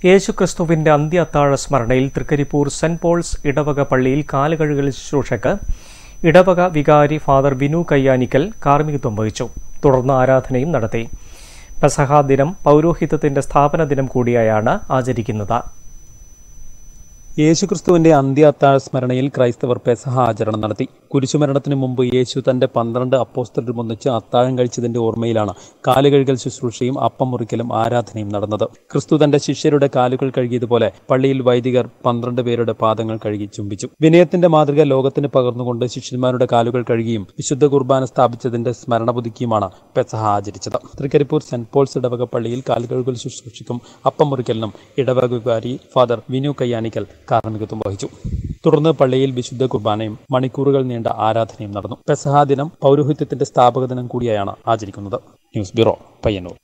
യേശുക്രിസ്തുവിന്റെ അന്ത്യ അത്താഴ സ്മരണയിൽ തൃക്കരിപ്പൂർ സെന്റ് പോൾസ് ഇടവക പള്ളിയിൽ കാലുകഴുകൽ ശുശ്രൂഷക്ക് ഇടവക വികാരി ഫാദർ വിനു കയ്യാനിക്കൽ കാർമ്മികത്വം വഹിച്ചു തുടർന്ന് ആരാധനയും നടത്തി പെസഹ ദിനം പൗരോഹിത്യത്തിന്റെ സ്ഥാപന ദിനം കൂടിയായാണ് ആചരിക്കുന്നത് യേശുക്രിസ്തുവിന്റെ അന്ത്യ അത്താഴ സ്മരണയിൽ ക്രൈസ്തവർ പെസഹ ആചരണം നടത്തി കുരിശുമരണത്തിന് മുമ്പ് യേശു തന്റെ പന്ത്രണ്ട് അപ്പോസ്തലരും ഒന്നിച്ച് അത്താഴം കഴിച്ചതിന്റെ ഓർമ്മയിലാണ് കാലുകഴുകൽ ശുശ്രൂഷയും അപ്പം മുറിക്കലും ആരാധനയും നടന്നത് ക്രിസ്തു തന്റെ ശിഷ്യരുടെ കാലുകൾ കഴുകിയതുപോലെ പള്ളിയിൽ വൈദികർ പന്ത്രണ്ട് പേരുടെ പാദങ്ങൾ കഴുകി ചുംബിച്ചു വിനയത്തിന്റെ മാതൃക ലോകത്തിന് പകർന്നുകൊണ്ട് ശിഷ്യന്മാരുടെ കാലുകൾ കഴുകിയും വിശുദ്ധ കുർബാന സ്ഥാപിച്ചതിന്റെ സ്മരണ പുതുക്കിയുമാണ് പെസഹ ആചരിച്ചത് തൃക്കരിപ്പൂർ സെന്റ് പോൾസ് ഇടവക പള്ളിയിൽ കാലുകഴുകൽ ശുശ്രൂഷയ്ക്കും അപ്പം മുറിക്കലിനും ഇടവക വികാരി ഫാദർ വിനു കയ്യാനിക്കൽ കാർമ്മികത്വം വഹിച്ചു തുടർന്ന് പള്ളിയിൽ വിശുദ്ധ കുർബാനയും മണിക്കൂറുകൾ നീണ്ട ആരാധനയും നടന്നു പെസഹ ദിനം പൗരോഹിത്യത്തിന്റെ സ്ഥാപക ദിനം കൂടിയായാണ് ആചരിക്കുന്നത് ന്യൂസ് ബ്യൂറോ പയ്യന്നൂർ